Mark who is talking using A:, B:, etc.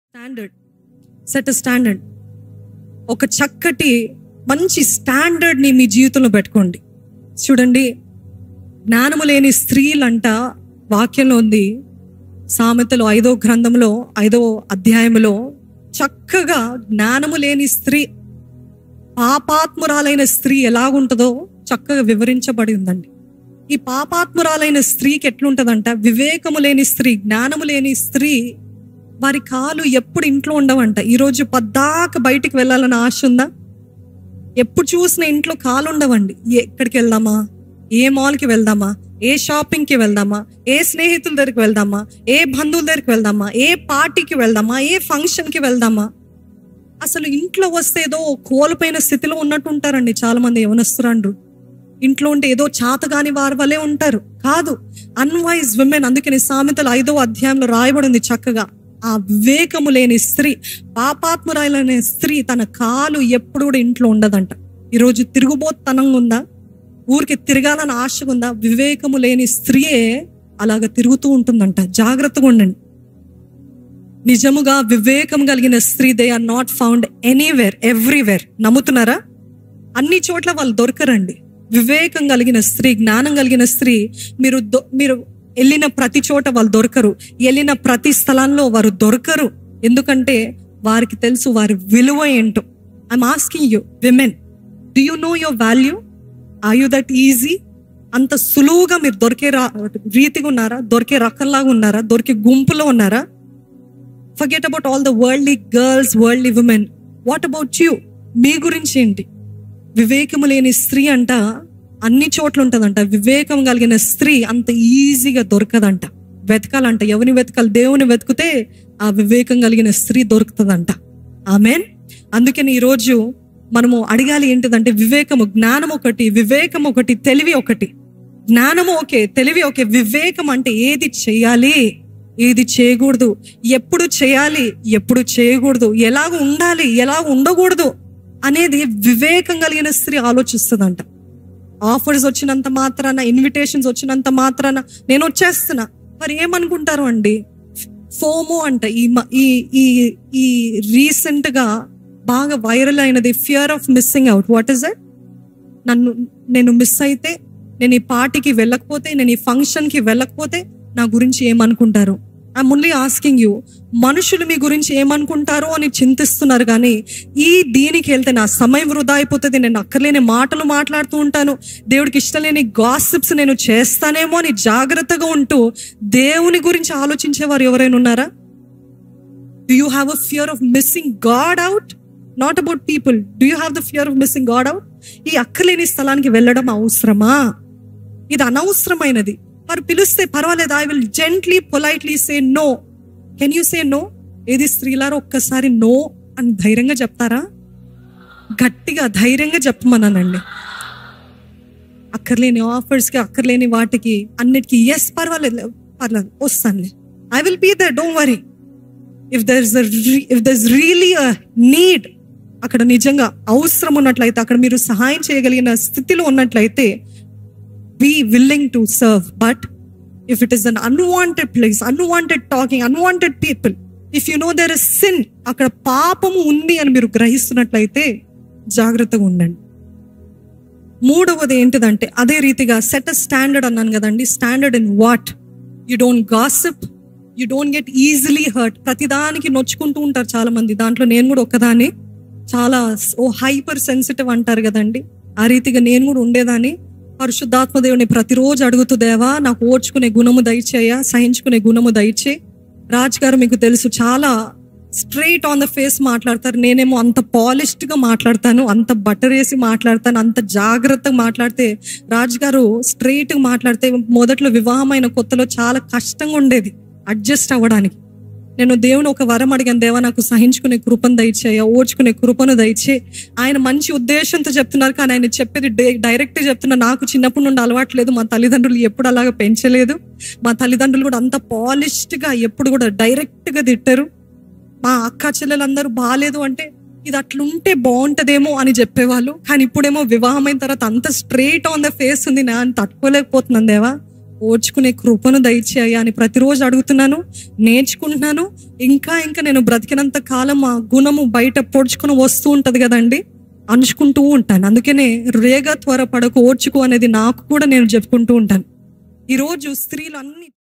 A: standard set standard ఒక చక్కటి మంచి స్టాండర్డ్ని మీ జీవితంలో పెట్టుకోండి చూడండి జ్ఞానము లేని స్త్రీలంట వాక్యంలో ఉంది సామెతలు ఐదో గ్రంథంలో ఐదో అధ్యాయంలో చక్కగా జ్ఞానము లేని స్త్రీ పాపాత్మురాలైన స్త్రీ ఎలాగుంటుందో చక్కగా వివరించబడి ఉందండి ఈ పాపాత్మురాలైన స్త్రీకి ఎట్లుంటదంట వివేకము లేని స్త్రీ జ్ఞానము లేని స్త్రీ వారి కాలు ఎప్పుడు ఇంట్లో ఉండవంట ఈరోజు పద్దాక బయటికి వెళ్ళాలని ఆశ ఉందా ఎప్పుడు చూసిన ఇంట్లో కాలు ఉండవండి ఎక్కడికి వెళ్దామా ఏ మాల్కి వెళ్దామా ఏ షాపింగ్కి వెళ్దామా ఏ స్నేహితుల దగ్గరికి వెళ్దామా ఏ బంధువుల దగ్గరికి వెళ్దామా ఏ పార్టీకి వెళ్దామా ఏ ఫంక్షన్కి వెళ్దామా అసలు ఇంట్లో వస్తే ఏదో కోల్పోయిన స్థితిలో ఉన్నట్టు ఉంటారండి చాలా మంది యవనస్తురండ్రు ఇంట్లో ఉంటే ఏదో చాతగాని వారి వలె ఉంటారు కాదు అన్వైజ్ విమెన్ అందుకని సామెతలు ఐదో అధ్యాయంలో రాయబడింది చక్కగా ఆ వివేకము లేని స్త్రీ పాపాత్మురాలైన స్త్రీ తన కాలు ఎప్పుడు కూడా ఇంట్లో ఉండదంట ఈరోజు తిరుగుబోతనంగా ఉందా ఊరికి తిరగాలని ఆశగా ఉందా వివేకము లేని స్త్రీయే అలాగ తిరుగుతూ ఉంటుందంట జాగ్రత్తగా ఉండండి నిజముగా వివేకం కలిగిన స్త్రీ they are not found anywhere everywhere నమ్ముతున్నారా అన్ని చోట్ల వాళ్ళు దొరకరండి వివేకం కలిగిన స్త్రీ జ్ఞానం కలిగిన స్త్రీ మీరు దొ- మీరు వెళ్ళిన ప్రతి చోట వాళ్ళు దొరకరు వెళ్ళిన ప్రతి స్థలంలో వారు దొరకరు ఎందుకంటే వారికి తెలుసు వారి విలువ ఏంటో I'm asking you women do you know your value are you that easy అంత సులువుగా మీరు దొరికే రా రీతిగా ఉన్నారా దొరికే రకంలాగా ఉన్నారా దొరికే గుంపులో ఉన్నారా forget about all the worldly girls worldly women what about you మీ గురించి ఏంటి వివేకము లేని స్త్రీ అంట అన్ని చోట్ల ఉంటదంట వివేకం కలిగిన స్త్రీ అంత ఈజీగా దొరకదంట వెతకాలంట ఎవరిని వెతకాలి దేవుని వెతికితే ఆ వివేకం కలిగిన స్త్రీ దొరుకుతుందంట ఆమెన్ అందుకని ఈరోజు మనము అడగాలి ఏంటిదంటే వివేకము జ్ఞానం ఒకటి వివేకం ఒకటి తెలివి ఒకటి జ్ఞానము ఓకే తెలివి ఓకే వివేకం అంటే ఏది చేయాలి ఏది చేయకూడదు ఎప్పుడు చేయాలి ఎప్పుడు చేయకూడదు ఎలాగ ఉండాలి ఎలా ఉండకూడదు అనేది వివేకం కలిగిన స్త్రీ ఆలోచిస్తుందంట ఆఫర్స్ వచ్చినంత మాత్రాన ఇన్విటేషన్స్ వచ్చినంత మాత్రాన నేను వచ్చేస్తున్నా మరి ఏమనుకుంటారు అండి ఫోమో అంట ఈ మ- ఈ ఈ ఈ రీసెంట్ గా బాగా వైరల్ అయినది fear of missing out what is that నన్ను నేను మిస్ అయితే నేను ఈ పార్టీకి వెళ్ళకపోతే నేను ఈ ఫంక్షన్ కి వెళ్ళకపోతే నా గురించి ఏమనుకుంటారు ఐ ఓన్లీ ఆస్కింగ్ యూ మనుషులు మీ గురించి ఏమనుకుంటారో అని చింతిస్తున్నారు కానీ ఈ దీనికి వెళ్తే నా సమయం వృధా అయిపోతుంది నేను అక్కర్లేని మాటలు మాట్లాడుతూ ఉంటాను దేవుడికి ఇష్టం లేని గాసిప్స్ నేను చేస్తానేమో అని జాగ్రత్తగా ఉంటూ దేవుని గురించి ఆలోచించేవారు ఎవరైనా ఉన్నారా do you have a fear of missing God out not about people do you have the fear of missing God out ఈ అక్కలేని స్థలానికి వెళ్ళడం అవసరమా ఇది అనవసరమైనది వారు పిలిస్తే పర్వాలేదు I will gently politely say no can you say no ఏది స్త్రీలారో ఒక్కసారి నో అని ధైర్యంగా చెప్తారా గట్టిగా ధైర్యంగా చెప్పమన్నానండి అక్కర్లేని ఆఫర్స్కి అక్కర్లేని వాటికి అన్నిటికీ ఎస్ పర్వాలేదు పర్లేదు వస్తానులే I will be there don't worry if there is if there is really a need అక్కడ నిజంగా అవసరం ఉన్నట్లయితే అక్కడ మీరు సహాయం చేయగలిగిన స్థితిలో ఉన్నట్లయితే be willing to serve but if it is un unwanted place unwanted talking unwanted people if you know there is sin అక్కడ పాపము ఉంది అని మీరు గ్రహిస్తున్నట్లయితే జాగ్రత్తగా ఉండండి మూడవది ఏంటిదంటే అదే రీతిగా సెట్ స్టాండర్డ్ అన్నాను కదండి standard in what you don't gossip you don't get easily hurt ప్రతిదానికి నొచ్చుకుంటూ ఉంటారు చాలా మంది దాంట్లో నేను కూడా ఒక్కదాన్ని చాలా ఓ హైపర్ సెన్సిటివ్ అంటారు కదండి ఆ రీతిగా నేను కూడా ఉండేదాన్ని పరిశుద్ధాత్మ దేవుని ప్రతిరోజు అడుగుతూ దేవా నాకు ఓర్చుకునే గుణము దయచేయ సహించుకునే గుణము దయచే రాజ్ గారు మీకు తెలుసు చాలా స్ట్రైట్ ఆన్ ద ఫేస్ మాట్లాడతారు నేనేమో అంత పాలిష్డ్ గా మాట్లాడతాను అంత బటర్ వేసి మాట్లాడతాను అంత జాగ్రత్తగా మాట్లాడితే రాజ్ గారు స్ట్రైట్ గా మాట్లాడితే మొదట్లో వివాహమైన కొత్తలో చాలా కష్టంగా ఉండేది అడ్జస్ట్ అవ్వడానికి నేను దేవుని ఒక వరం అడిగాను దేవా నాకు సహించుకునే కృపను దయచేయ ఓర్చుకునే కృపను దయచే ఆయన మంచి ఉద్దేశంతో చెప్తున్నారు కానీ ఆయన చెప్పేది డైరెక్ట్ చెప్తున్నా నాకు చిన్నప్పటి నుండి అలవాట్లేదు మా తల్లిదండ్రులు ఎప్పుడు అలాగా పెంచలేదు మా తల్లిదండ్రులు కూడా అంత పాలిష్డ్ గా ఎప్పుడు కూడా డైరెక్ట్ గా తిట్టారు మా అక్క చెల్లెలందరూ బాగాలేదు అంటే ఇది అట్లుంటే బాగుంటదేమో అని చెప్పేవాళ్ళు కానీ ఇప్పుడేమో వివాహం అయిన తర్వాత అంత స్ట్రైట్ ఆన్ ద ఫేస్ ఉంది నా అని తట్టుకోలేకపోతున్నాను దేవా ఓర్చుకునే కృపను దయచేయ అని ప్రతిరోజు అడుగుతున్నాను నేర్చుకుంటున్నాను ఇంకా ఇంకా నేను బ్రతికినంత కాలం ఆ గుణము బయట పొడుచుకుని వస్తూ ఉంటది కదండి అనుచుకుంటూ ఉంటాను అందుకనే రేగా త్వరపడకు ఓర్చుకో అనేది నాకు కూడా నేను చెప్పుకుంటూ ఉంటాను ఈరోజు స్త్రీలు అన్ని